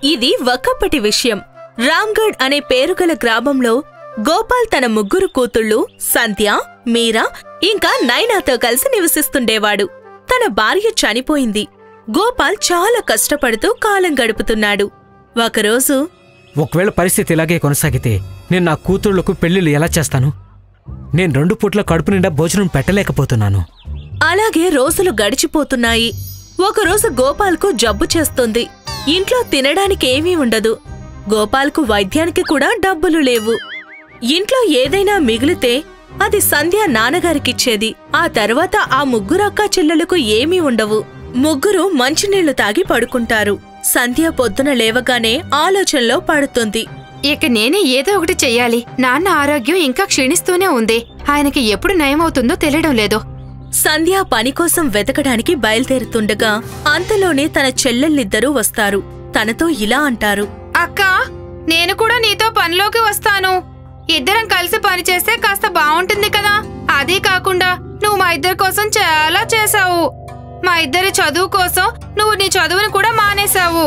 ఇది ఒకప్పటి విషయం రామ్గఢ్ అనే పేరుగల గ్రామంలో గోపాల్ తన ముగ్గురు కూతుళ్ళు సంధ్య మీరా ఇంకా నైనాతో కలిసి నివసిస్తుండేవాడు తన భార్య చనిపోయింది గోపాల్ చాలా కష్టపడుతూ కాలం గడుపుతున్నాడు ఒకరోజు ఒకవేళ పరిస్థితి ఇలాగే కొనసాగితే నేను నా కూతుళ్లకు పెళ్లిళ్ళు ఎలా చేస్తాను నేను రెండు పూట్ల కడుపు నిండా భోజనం పెట్టలేకపోతున్నాను అలాగే రోజులు గడిచిపోతున్నాయి ఒకరోజు గోపాల్కు జబ్బు చేస్తుంది ఇంట్లో తినడానికి ఏమీ ఉండదు గోపాల్కు వైద్యానికి కూడా డబ్బులు లేవు ఇంట్లో ఏదైనా మిగిలితే అది సంధ్య నాన్నగారికిచ్చేది ఆ తర్వాత ఆ ముగ్గురు అక్కా చెల్లెలకు ఏమీ ఉండవు ముగ్గురు మంచినీళ్లు తాగి పడుకుంటారు సంధ్య పొద్దున లేవగానే ఆలోచనలో పడుతుంది ఇక నేనే ఏదో ఒకటి చెయ్యాలి నాన్న ఆరోగ్యం ఇంకా క్షీణిస్తూనే ఉంది ఆయనకి ఎప్పుడు నయమవుతుందో తెలియడం లేదు సంధ్య పని కోసం వెతకడానికి బయలుదేరుతుండగా అంతలోనే తన చెల్లెళ్ళిద్దరూ వస్తారు తనతో ఇలా అంటారు అక్క నేను కూడా నీతో పనిలోకి వస్తాను ఇద్దరం కలిసి పని చేస్తే కాస్త బాగుంటుంది కదా అదే కాకుండా నువ్వు మా ఇద్దరి కోసం చాలా చేశావు మా ఇద్దరి చదువు కోసం నువ్వు నీ చదువుని కూడా మానేశావు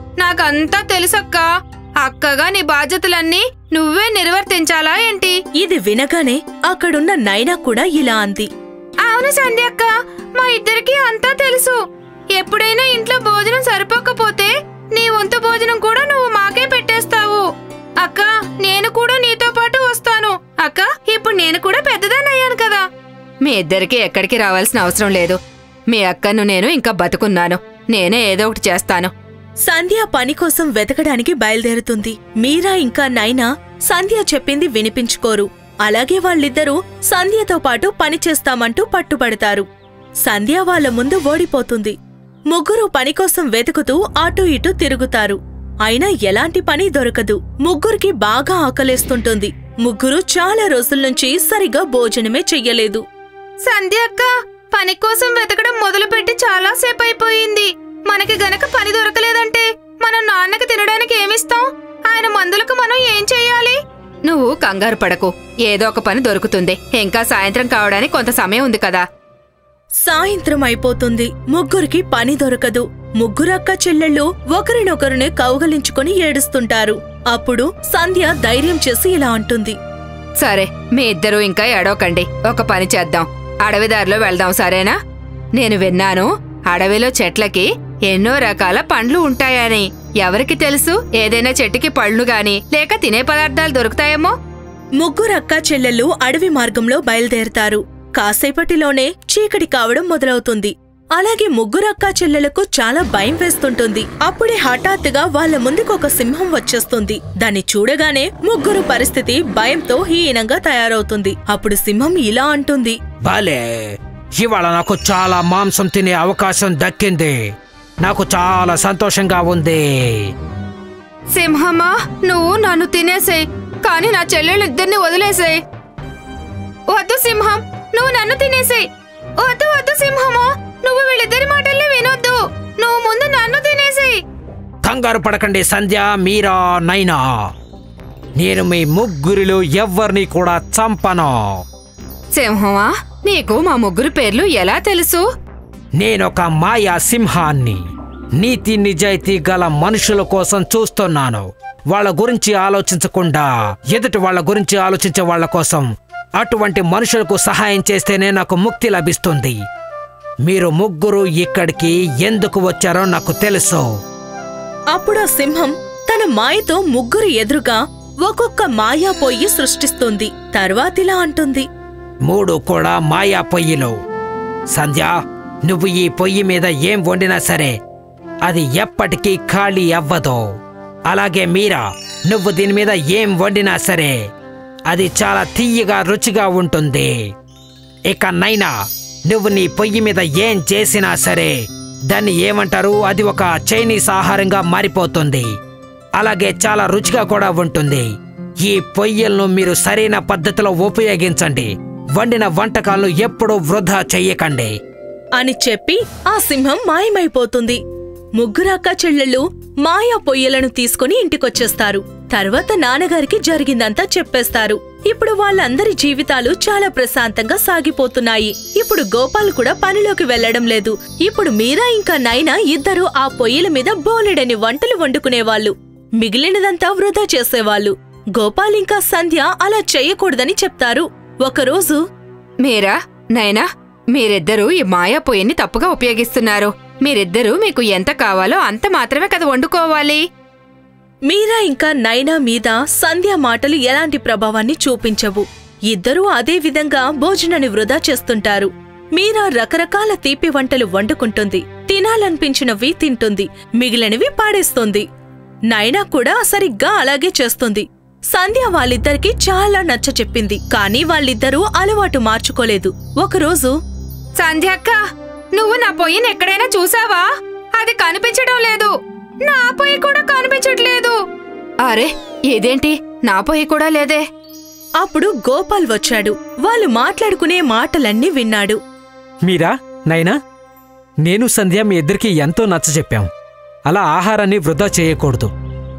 నాకంతా తెలుసక్క అక్కగా నీ బాధ్యతలన్నీ నువ్వే నిర్వర్తించాలా ఏంటి ఇది వినగానే అక్కడున్న నైనా కూడా ఇలా అంది అవును సంధ్యక్క మా ఇద్దరికి అంతా తెలుసు ఎప్పుడైనా ఇంట్లో భోజనం సరిపోకపోతే నీ వంతు భోజనం కూడా నువ్వు మాకే పెట్టేస్తావు అక్క నేను కూడా నీతో పాటు వస్తాను అక్క ఇప్పుడు నేను కూడా పెద్దదాన్నయ్యాను కదా మీ ఇద్దరికి ఎక్కడికి రావాల్సిన అవసరం లేదు మీ అక్కను నేను ఇంకా బతుకున్నాను నేనే ఏదో ఒకటి చేస్తాను సంధ్య పని కోసం వెతకడానికి బయలుదేరుతుంది మీరా ఇంకా నైనా సంధ్య చెప్పింది వినిపించుకోరు అలాగే వాళ్ళిద్దరూ సంధ్యతో పాటు పని చేస్తామంటూ పట్టుబడతారు సంధ్య వాళ్ళ ముందు ఓడిపోతుంది ముగ్గురు పని కోసం వెతుకుతూ అటూ ఇటూ తిరుగుతారు అయినా ఎలాంటి పని దొరకదు ముగ్గురికి బాగా ఆకలేస్తుంటుంది ముగ్గురు చాలా రోజుల నుంచి సరిగా భోజనమే చెయ్యలేదు సంధ్య అక్క పని కోసం వెతకడం మొదలుపెట్టి చాలా సేపు అయిపోయింది మనకి గనక పని దొరకలేదంటే మనం నాన్నకి తినడానికి ఏమిస్తాం ఆయన మందులకు మనం ఏం చెయ్యాలి నువ్వు కంగారు పడకు ఏదో ఒక పని దొరుకుతుంది ఇంకా సాయంత్రం కావడానికి కొంత సమయం ఉంది కదా సాయంత్రం అయిపోతుంది ముగ్గురికి పని దొరకదు ముగ్గురక్క చెల్లెళ్ళు ఒకరినొకరునే కౌగలించుకొని ఏడుస్తుంటారు అప్పుడు సంధ్య ధైర్యం చేసి ఇలా అంటుంది సరే మీ ఇద్దరూ ఇంకా ఎడవకండి ఒక పని చేద్దాం అడవిదారిలో వెళ్దాం సరేనా నేను విన్నాను అడవిలో చెట్లకి ఎన్నో రకాల పండ్లు ఉంటాయని ఎవరికి తెలుసు ఏదైనా చెట్టుకి పళ్ళు గాని లేక తినే పదార్థాలు దొరుకుతాయేమో ముగ్గురక్క చెల్లెళ్ళు అడవి మార్గంలో బయలుదేరతారు కాసేపటిలోనే చీకటి కావడం మొదలవుతుంది అలాగే ముగ్గురక్క చెల్లెలకు చాలా భయం వేస్తుంటుంది అప్పుడే హఠాత్తుగా వాళ్ళ ముందుకు ఒక సింహం వచ్చేస్తుంది దాన్ని చూడగానే ముగ్గురు పరిస్థితి భయంతో హీనంగా తయారవుతుంది అప్పుడు సింహం ఇలా అంటుంది బాలే ఇవాళ నాకు చాలా మాంసం తినే అవకాశం దక్కింది నాకు చాలా సంతోషంగా ఉంది సింహమా నువ్వు నన్ను తినేసేయ్ కానీ నా చెల్లెళ్ళిద్దరిని వదిలేసేయ్ వద్దు సింహం నువ్వు నన్ను తినేసేయ్ వద్దు వద్దు సింహమా నువ్వు వీళ్ళిద్దరి మాటల్ని వినొద్దు నువ్వు ముందు నన్ను తినేసేయ్ కంగారు పడకండి సంధ్య మీరా నైనా నేను మీ ముగ్గురిలో ఎవ్వరిని కూడా చంపను సింహమా నీకు మా ముగ్గురు పేర్లు ఎలా తెలుసు నేనొక మాయా సింహాన్ని నీతి నిజాయితీ గల మనుషుల కోసం చూస్తున్నాను వాళ్ళ గురించి ఆలోచించకుండా ఎదుటి వాళ్ళ గురించి ఆలోచించే వాళ్ళ కోసం అటువంటి మనుషులకు సహాయం చేస్తేనే నాకు ముక్తి లభిస్తుంది మీరు ముగ్గురు ఇక్కడికి ఎందుకు వచ్చారో నాకు తెలుసు అప్పుడు ఆ సింహం తన మాయతో ముగ్గురు ఎదురుగా ఒక్కొక్క మాయా పొయ్యి సృష్టిస్తుంది తర్వాతిలా అంటుంది మూడు కూడా మాయా పొయ్యిలు సంధ్య నువ్వు ఈ పొయ్యి మీద ఏం వండినా సరే అది ఎప్పటికీ ఖాళీ అవ్వదు అలాగే మీరా నువ్వు దీని మీద ఏం వండినా సరే అది చాలా తీయగా రుచిగా ఉంటుంది ఇక నైనా నువ్వు నీ పొయ్యి మీద ఏం చేసినా సరే దాన్ని ఏమంటారు అది ఒక చైనీస్ ఆహారంగా మారిపోతుంది అలాగే చాలా రుచిగా కూడా ఉంటుంది ఈ పొయ్యిలను మీరు సరైన పద్ధతిలో ఉపయోగించండి వండిన వంటకాలను ఎప్పుడూ వృధా చెయ్యకండి అని చెప్పి ఆ సింహం మాయమైపోతుంది ముగ్గురు అక్క చెల్లెళ్ళు మాయా పొయ్యలను తీసుకుని ఇంటికొచ్చేస్తారు తర్వాత నాన్నగారికి జరిగిందంతా చెప్పేస్తారు ఇప్పుడు వాళ్ళందరి జీవితాలు చాలా ప్రశాంతంగా సాగిపోతున్నాయి ఇప్పుడు గోపాల్ కూడా పనిలోకి వెళ్లడం లేదు ఇప్పుడు మీరా ఇంకా నైనా ఇద్దరు ఆ పొయ్యిల మీద బోలెడని వంటలు వండుకునేవాళ్ళు మిగిలినదంతా వృధా చేసేవాళ్ళు గోపాల్ ఇంకా సంధ్య అలా చెయ్యకూడదని చెప్తారు ఒకరోజు మీరా నైనా మీరిద్దరూ ఈ మాయా పొయ్యిని తప్పుగా ఉపయోగిస్తున్నారు మీరిద్దరూ మీకు ఎంత కావాలో అంత మాత్రమే కదా వండుకోవాలి మీరా ఇంకా నైనా మీద సంధ్య మాటలు ఎలాంటి ప్రభావాన్ని చూపించవు ఇద్దరూ అదే విధంగా భోజనాన్ని వృధా చేస్తుంటారు మీరా రకరకాల తీపి వంటలు వండుకుంటుంది తినాలనిపించినవి తింటుంది మిగిలినవి పాడేస్తుంది నైనా కూడా సరిగ్గా అలాగే చేస్తుంది సంధ్య వాళ్ళిద్దరికీ చాలా నచ్చ చెప్పింది కానీ వాళ్ళిద్దరూ అలవాటు మార్చుకోలేదు ఒకరోజు సంధ్యక్క నువ్వు నా పొయ్యిని ఎక్కడైనా చూసావా అది కనిపించడం లేదు నా పొయ్యి కూడా కనిపించట్లేదు అరే ఇదేంటి నా పొయ్యి కూడా లేదే అప్పుడు గోపాల్ వచ్చాడు వాళ్ళు మాట్లాడుకునే మాటలన్నీ విన్నాడు మీరా నైనా నేను సంధ్య మీ ఇద్దరికి ఎంతో నచ్చ చెప్పాం అలా ఆహారాన్ని వృధా చేయకూడదు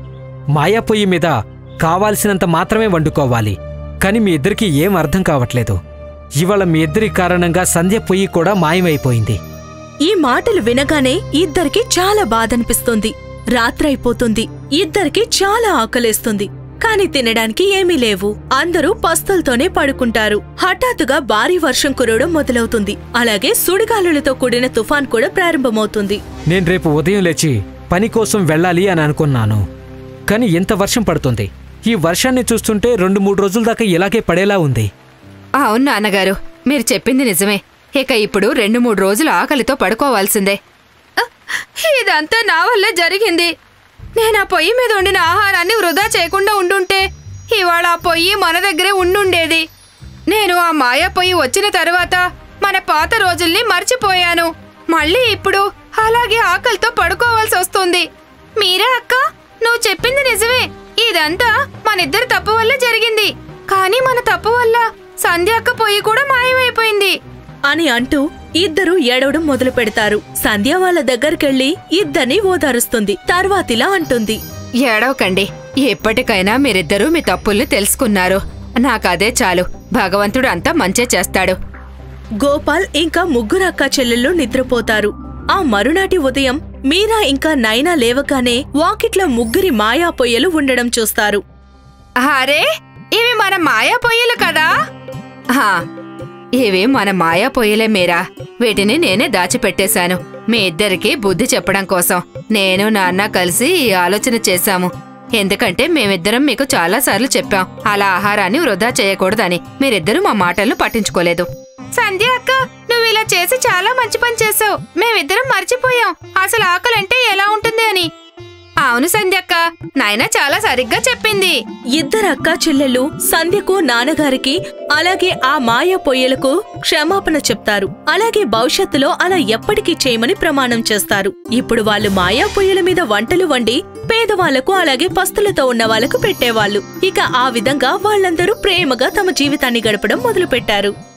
మాయా పొయ్యి మీద కావాల్సినంత మాత్రమే వండుకోవాలి కానీ మీ ఇద్దరికి ఏం అర్థం కావట్లేదు ఇవాళ మీ ఇద్దరి కారణంగా సంధ్య పొయ్యి కూడా మాయమైపోయింది ఈ మాటలు వినగానే ఇద్దరికి చాలా బాధనిపిస్తుంది రాత్రైపోతుంది ఇద్దరికి చాలా ఆకలేస్తుంది కాని తినడానికి ఏమీ లేవు అందరూ పస్తులతోనే పడుకుంటారు హఠాత్తుగా భారీ వర్షం కురవడం మొదలవుతుంది అలాగే సుడిగాలులతో కూడిన తుఫాన్ కూడా ప్రారంభమవుతుంది నేను రేపు ఉదయం లేచి పని కోసం వెళ్ళాలి అని అనుకున్నాను కానీ ఇంత వర్షం పడుతుంది ఈ వర్షాన్ని చూస్తుంటే రెండు మూడు రోజుల దాకా ఇలాగే పడేలా ఉంది అవును నాన్నగారు మీరు చెప్పింది నిజమే ఇక ఇప్పుడు రెండు మూడు రోజులు ఆకలితో పడుకోవాల్సిందే అ, ఇదంతా నా వల్ల జరిగింది నేను ఆ పొయ్యి మీద వండిన ఆహారాన్ని వృధా చేయకుండా ఉండుంటే ఇవాళ ఆ పొయ్యి మన దగ్గరే ఉండుండేది నేను ఆ మాయా పొయ్యి వచ్చిన తర్వాత మన పాత రోజుల్ని మర్చిపోయాను మళ్ళీ ఇప్పుడు అలాగే ఆకలితో పడుకోవాల్సి వస్తుంది మీరా అక్క నువ్వు చెప్పింది నిజమే ఇదంతా మనిద్దరి తప్పు వల్ల జరిగింది కానీ మన తప్పు వల్ల సంధ్య అక్క పొయ్యి కూడా మాయమైపోయింది అని అంటూ ఇద్దరూ ఏడవడం మొదలు పెడతారు సంధ్య వాళ్ళ దగ్గరికెళ్లి ఇద్దరిని ఓదారుస్తుంది తర్వాతిలా అంటుంది ఏడవకండి ఎప్పటికైనా మీరిద్దరూ మీ తప్పుల్ని తెలుసుకున్నారు నాకదే చాలు భగవంతుడు అంతా మంచే చేస్తాడు గోపాల్ ఇంకా ముగ్గురు అక్క చెల్లెళ్ళు నిద్రపోతారు ఆ మరునాటి ఉదయం మీరా ఇంకా నైనా లేవగానే వాకిట్లో ముగ్గురి మాయా పొయ్యలు ఉండడం చూస్తారు అరే ఇవి మన మాయా పొయ్యిలు కదా హా, ఇవి మన మాయా పొయ్యిలే మీరా వీటిని నేనే దాచిపెట్టేశాను మీ ఇద్దరికి బుద్ధి చెప్పడం కోసం నేను నాన్న కలిసి ఈ ఆలోచన చేశాము ఎందుకంటే మేమిద్దరం మీకు చాలాసార్లు చెప్పాం అలా ఆహారాన్ని వృధా చేయకూడదని మీరిద్దరూ మా మాటలను పట్టించుకోలేదు సంధ్య అక్క నువ్వు ఇలా చేసి చాలా మంచి పని చేసావు మేమిద్దరం మర్చిపోయాం అసలు ఆకలంటే ఎలా ఉంటుంది అని అవును సంధ్యక్క నాయన చాలా సరిగ్గా చెప్పింది ఇద్దరు అక్కా చెల్లెళ్ళు సంధ్యకు నాన్నగారికి అలాగే ఆ మాయ పొయ్యలకు క్షమాపణ చెప్తారు అలాగే భవిష్యత్తులో అలా ఎప్పటికీ చేయమని ప్రమాణం చేస్తారు ఇప్పుడు వాళ్ళు మాయా పొయ్యల మీద వంటలు వండి పేదవాళ్లకు అలాగే పస్తులతో ఉన్న వాళ్లకు పెట్టేవాళ్ళు ఇక ఆ విధంగా వాళ్ళందరూ ప్రేమగా తమ జీవితాన్ని గడపడం మొదలుపెట్టారు